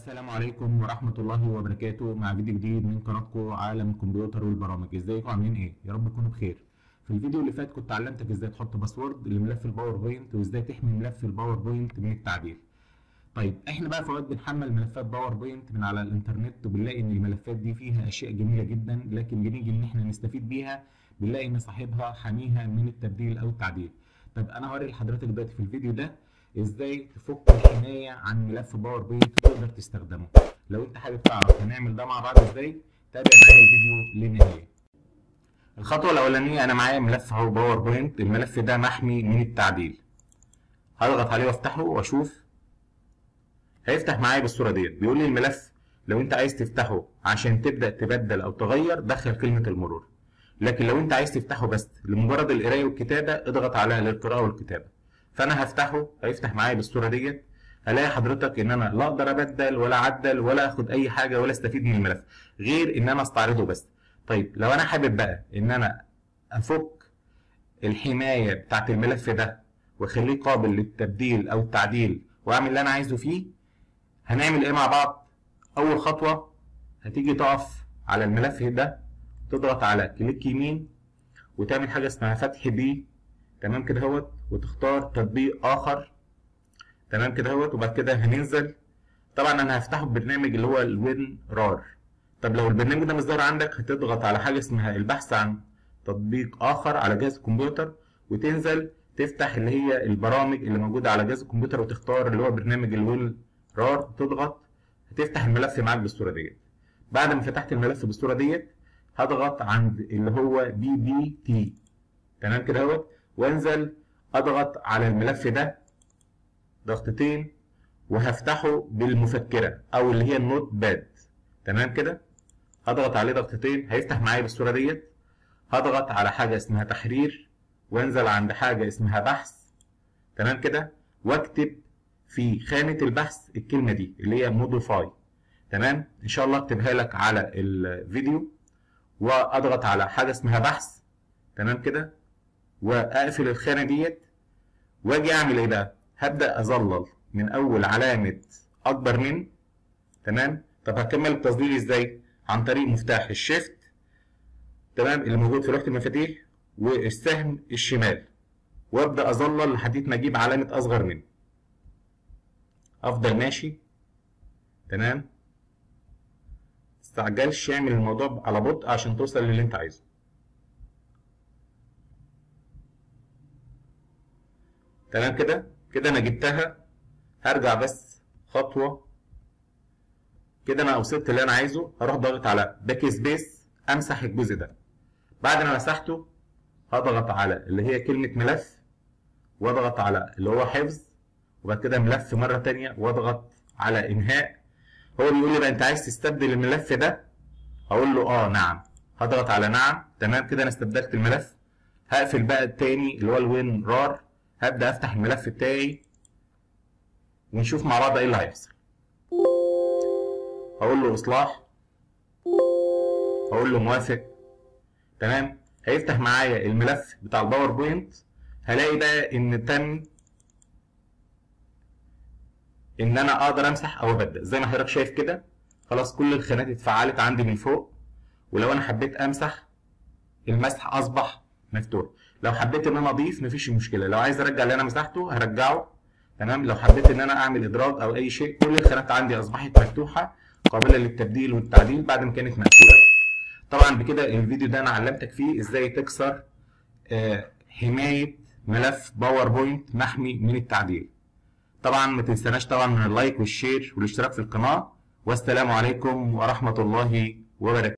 السلام عليكم ورحمة الله وبركاته مع فيديو جديد من قناتكم عالم الكمبيوتر والبرامج ازيكم عاملين ايه يا رب تكونوا بخير في الفيديو اللي فات كنت علمتك ازاي تحط باسورد لملف الباوربوينت وازاي تحمي ملف الباوربوينت من التعديل طيب احنا بقى في اوقات بنحمل ملفات باوربوينت من على الانترنت وبنلاقي ان الملفات دي فيها اشياء جميله جدا لكن بنيجي ان احنا نستفيد بيها بنلاقي ان صاحبها حاميها من التبديل او التعديل طب انا هوري لحضرتك دلوقتي في الفيديو ده ازاي تفك الحمايه عن ملف باوربوينت تقدر تستخدمه لو انت حابب تعرف هنعمل ده مع بعض ازاي تابع معايا الفيديو للنهايه الخطوه الاولانيه انا معايا ملف اهو باوربوينت الملف ده محمي من التعديل هضغط عليه وافتحه واشوف هيفتح معايا بالصوره ديت بيقول لي الملف لو انت عايز تفتحه عشان تبدا تبدل او تغير دخل كلمه المرور لكن لو انت عايز تفتحه بس لمجرد القرايه والكتابه اضغط على القراءه والكتابه فانا هفتحه هيفتح معايا بالصوره ديت هلاقي حضرتك ان انا لا اقدر ابدل ولا اعدل ولا اخد اي حاجه ولا استفيد من الملف غير ان انا استعرضه بس طيب لو انا حابب بقى ان انا افك الحمايه بتاعت الملف ده واخليه قابل للتبديل او التعديل واعمل اللي انا عايزه فيه هنعمل ايه مع بعض اول خطوه هتيجي تقف على الملف ده تضغط على كليك يمين وتعمل حاجه اسمها فتح بيه تمام كده اهوت وتختار تطبيق اخر تمام كده اهوت وبعد كده هننزل طبعا انا هفتحه ببرنامج اللي هو الوين رار طب لو البرنامج ده مش ظاهر عندك هتضغط على حاجه اسمها البحث عن تطبيق اخر على جهاز الكمبيوتر وتنزل تفتح اللي هي البرامج اللي موجوده على جهاز الكمبيوتر وتختار اللي هو برنامج الوين رار تضغط هتفتح الملف معاك بالصوره ديت بعد ما فتحت الملف بالصوره ديت هضغط عند اللي هو بي بي تي تمام كده اهوت وانزل اضغط على الملف ده ضغطتين وهفتحه بالمفكره او اللي هي النوت باد تمام كده هضغط عليه ضغطتين هيفتح معايا بالصوره ديت هضغط على حاجه اسمها تحرير وانزل عند حاجه اسمها بحث تمام كده واكتب في خانه البحث الكلمه دي اللي هي موديفاي تمام ان شاء الله اكتبها لك على الفيديو واضغط على حاجه اسمها بحث تمام كده واقفل الخانه ديت واجي اعمل ايه بقى هبدا اظلل من اول علامه اكبر من تمام طب هكمل التظليل ازاي عن طريق مفتاح الشيفت تمام اللي موجود في لوحه المفاتيح والسهم الشمال وابدا اظلل لحد ما اجيب علامه اصغر من افضل ماشي تمام تستعجلش اعمل الموضوع على بطء عشان توصل للي انت عايزه تمام كده كده انا جبتها هرجع بس خطوه كده انا وصلت اللي انا عايزه هروح ضاغط على باك سبيس امسح الجزء ده بعد ما مسحته هضغط على اللي هي كلمه ملف واضغط على اللي هو حفظ وبعد كده ملف مره تانية واضغط على انهاء هو بيقول لي بقى انت عايز تستبدل الملف ده هقول له اه نعم هضغط على نعم تمام كده انا استبدلت الملف هقفل بقى التاني اللي هو الوين رار هبدا افتح الملف بتاعي ونشوف مع بعض ايه اللي هيحصل هقول له اصلاح هقول له موافق تمام هيفتح معايا الملف بتاع الباوربوينت هلاقي بقى ان تم ان انا اقدر امسح او ابدل زي ما حضرتك شايف كده خلاص كل الخانات اتفعلت عندي من فوق ولو انا حبيت امسح المسح اصبح مفتوح لو حبيت ان انا اضيف مفيش مشكله لو عايز ارجع اللي انا مسحته هرجعه تمام لو حبيت ان انا اعمل ادراج او اي شيء كل الخانات عندي اصبحت مفتوحه قابله للتبديل والتعديل بعد ما كانت مقفوله طبعا بكده الفيديو ده انا علمتك فيه ازاي تكسر آه حمايه ملف باوربوينت محمي من التعديل طبعا ما تنساناش طبعا من اللايك والشير والاشتراك في القناه والسلام عليكم ورحمه الله وبركاته